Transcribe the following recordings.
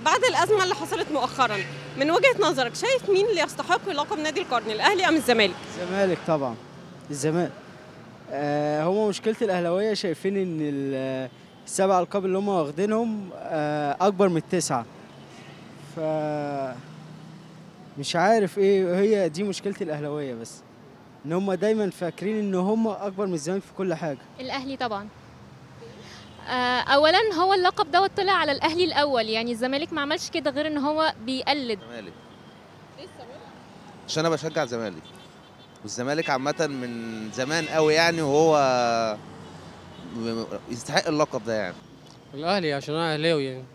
بعد الازمه اللي حصلت مؤخرا من وجهه نظرك شايف مين اللي يستحق لقب نادي القرن الاهلي ام الزمالك الزمالك طبعا الزمالك آه هم مشكله الاهلاويه شايفين ان ال- السبع القاب اللي هم واخدينهم آه اكبر من التسعه ف مش عارف ايه هي دي مشكله الاهلاويه بس ان هم دايما فاكرين ان هم اكبر من الزمالك في كل حاجه الاهلي طبعا آه، اولا هو اللقب دوت طلع على الاهلي الاول يعني الزمالك ما عملش كده غير ان هو بيقلد الزمالك عشان انا بشجع الزمالك والزمالك عامة من زمان قوي يعني وهو م- يستحق اللقب ده يعني الاهلي عشان انا اهلاوي يعني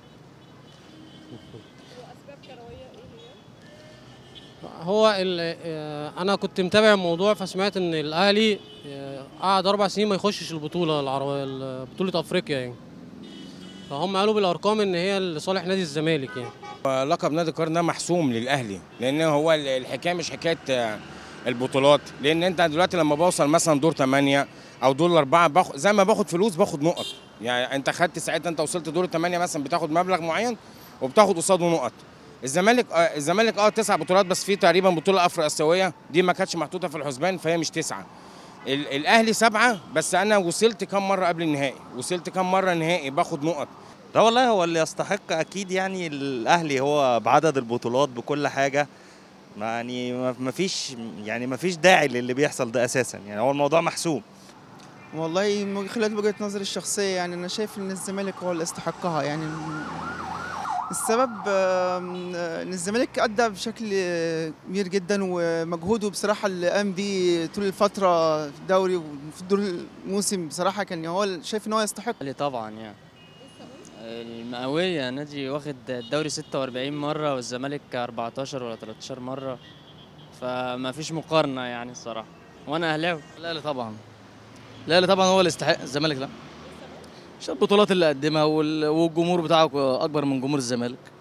هو ال- آه، انا كنت متابع الموضوع فسمعت ان الاهلي آه، قعد اربع سنين ما يخشش البطوله العربيه بطوله افريقيا يعني فهم قالوا بالارقام ان هي لصالح نادي الزمالك يعني لقب نادي القرن ده محسوم للاهلي لان هو ال- الحكايه مش حكايه آه، البطولات لان انت دلوقتي لما بوصل مثلا دور 8 او دور 4 باخد زي ما باخد فلوس باخد نقط يعني انت خدت ساعتها انت وصلت دور 8 مثلا بتاخد مبلغ معين وبتاخد قصاده نقط الزمالك آه الزمالك اه تسع بطولات بس في تقريبا بطوله افرو اسيويه دي ما كانتش محطوطه في الحسبان فهي مش تسعه ال- الاهلي سبعه بس انا وصلت كام مره قبل النهائي وصلت كام مره نهائي باخد نقط لا والله هو اللي يستحق اكيد يعني الاهلي هو بعدد البطولات بكل حاجه يعني ما فيش يعني ما فيش داعي للي بيحصل ده اساسا يعني هو الموضوع محسوم والله من خلال وجهة نظري الشخصية يعني أنا شايف إن الزمالك هو اللي استحقها يعني السبب آم، إن الزمالك أدى بشكل كبير جدا ومجهوده بصراحة اللي قام بيه طول الفترة في الدوري وفي دور الموسم بصراحة كان هو شايف إن هو يستحق الاهلي طبعا يعني المئوية نادي واخد الدوري 46 مرة والزمالك 14 ولا 13 مرة فما فيش مقارنة يعني الصراحة وانا اهلاوي الاهلي طبعا الاهلي طبعا هو اللي يستحق الزمالك لا عشان البطولات اللي قدمها وال- والجمهور بتاعه اكبر من جمهور الزمالك